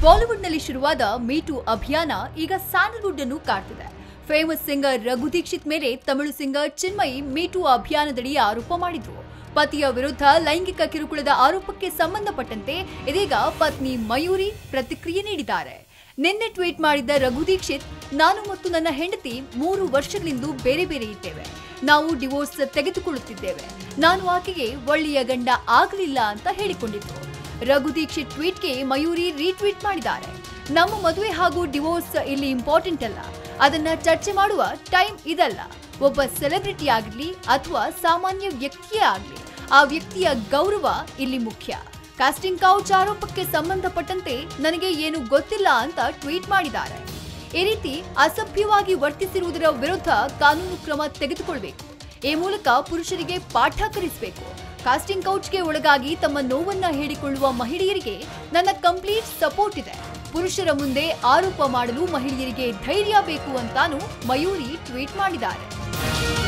ಬಾಲಿವುಡ್ನಲ್ಲಿ ಶುರುವಾದ ಮೀಟು ಅಭಿಯಾನ ಈಗ ಸ್ಯಾಂಡಲ್ವುಡ್ ಅನ್ನು ಕಾಡ್ತಿದೆ ಫೇಮಸ್ ಸಿಂಗರ್ ರಘು ದೀಕ್ಷಿತ್ ಮೇಲೆ ತಮಿಳು ಸಿಂಗರ್ ಚಿನ್ಮಯಿ ಮೀಟು ಅಭಿಯಾನದಡಿ ಆರೋಪ ಮಾಡಿದ್ರು ಪತಿಯ ವಿರುದ್ಧ ಲೈಂಗಿಕ ಕಿರುಕುಳದ ಆರೋಪಕ್ಕೆ ಸಂಬಂಧಪಟ್ಟಂತೆ ಇದೀಗ ಪತ್ನಿ ಮಯೂರಿ ಪ್ರತಿಕ್ರಿಯೆ ನೀಡಿದ್ದಾರೆ ನಿನ್ನೆ ಟ್ವೀಟ್ ಮಾಡಿದ್ದ ರಘು ದೀಕ್ಷಿತ್ ನಾನು ಮತ್ತು ನನ್ನ ಹೆಂಡತಿ ಮೂರು ವರ್ಷಗಳಿಂದ ಬೇರೆ ಬೇರೆ ಇದ್ದೇವೆ ನಾವು ಡಿವೋರ್ಸ್ ತೆಗೆದುಕೊಳ್ಳುತ್ತಿದ್ದೇವೆ ನಾನು ಆಕೆಗೆ ಒಳ್ಳೆಯ ಗಂಡ ಆಗಲಿಲ್ಲ ಅಂತ ಹೇಳಿಕೊಂಡಿದ್ರು ರಘು ದೀಕ್ಷಿತ್ ಟ್ವೀಟ್ಗೆ ಮಯೂರಿ ರೀಟ್ವೀಟ್ ಮಾಡಿದ್ದಾರೆ ನಮ್ಮ ಮದುವೆ ಹಾಗೂ ಡಿವೋರ್ಸ್ ಇಲ್ಲಿ ಇಂಪಾರ್ಟೆಂಟ್ ಅಲ್ಲ ಅದನ್ನ ಚರ್ಚೆ ಮಾಡುವ ಟೈಮ್ ಇದಲ್ಲ ಒಬ್ಬ ಸೆಲೆಬ್ರಿಟಿ ಆಗಿರ್ಲಿ ಅಥವಾ ಸಾಮಾನ್ಯ ವ್ಯಕ್ತಿಯೇ ಆಗಲಿ ಆ ವ್ಯಕ್ತಿಯ ಗೌರವ ಇಲ್ಲಿ ಮುಖ್ಯ ಕಾಸ್ಟಿಂಗ್ ಕೌಚ್ ಆರೋಪಕ್ಕೆ ಸಂಬಂಧಪಟ್ಟಂತೆ ನನಗೆ ಏನು ಗೊತ್ತಿಲ್ಲ ಅಂತ ಟ್ವೀಟ್ ಮಾಡಿದ್ದಾರೆ ಈ ರೀತಿ ಅಸಭ್ಯವಾಗಿ ವರ್ತಿಸಿರುವುದರ ವಿರುದ್ಧ ಕಾನೂನು ಕ್ರಮ ತೆಗೆದುಕೊಳ್ಬೇಕು ಈ ಮೂಲಕ ಪುರುಷರಿಗೆ ಪಾಠ ಕಲಿಸಬೇಕು ಕಾಸ್ಟಿಂಗ್ ಕೌಚ್ಗೆ ಒಳಗಾಗಿ ತಮ್ಮ ನೋವನ್ನ ಹೇಳಿಕೊಳ್ಳುವ ಮಹಿಳೆಯರಿಗೆ ನನ್ನ ಕಂಪ್ಲೀಟ್ ಸಪೋರ್ಟ್ ಇದೆ ಪುರುಷರ ಮುಂದೆ ಆರೋಪ ಮಾಡಲು ಮಹಿಳೆಯರಿಗೆ ಧೈರ್ಯ ಬೇಕು ಅಂತಾನು ಮಯೂರಿ ಟ್ವೀಟ್ ಮಾಡಿದ್ದಾರೆ